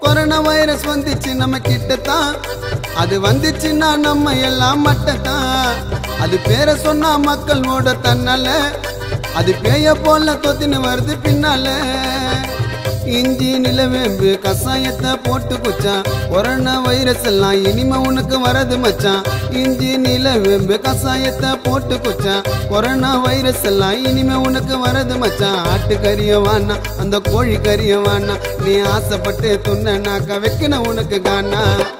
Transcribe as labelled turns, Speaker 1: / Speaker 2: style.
Speaker 1: corona virus வந்துச்சு நம்ம கிட்டத்தான் அது வந்துச்சுன்னா நம்ம எல்லாம் மட்டத்தான் அது பேரை சொன்னா மக்கள் ஓட தன்னால அது பேய போல தொத்தின்னு வருது பின்னால இஞ்சி நிலவேம்பு கசாயத்தை போட்டு குச்சான் கொரோனா வைரஸ் எல்லாம் இனிமே உனக்கு வரது மச்சான் இஞ்சி நிலவேம்பு கசாயத்தை போட்டு குச்சான் கொரோனா வைரஸ் எல்லாம் இனிமே உனக்கு வரது மச்சான் ஆட்டுக்கறிய வானா அந்த கோழி கறிய வானா நீ ஆசைப்பட்டு துண்ணனாக்க வைக்கணும் உனக்கு காணா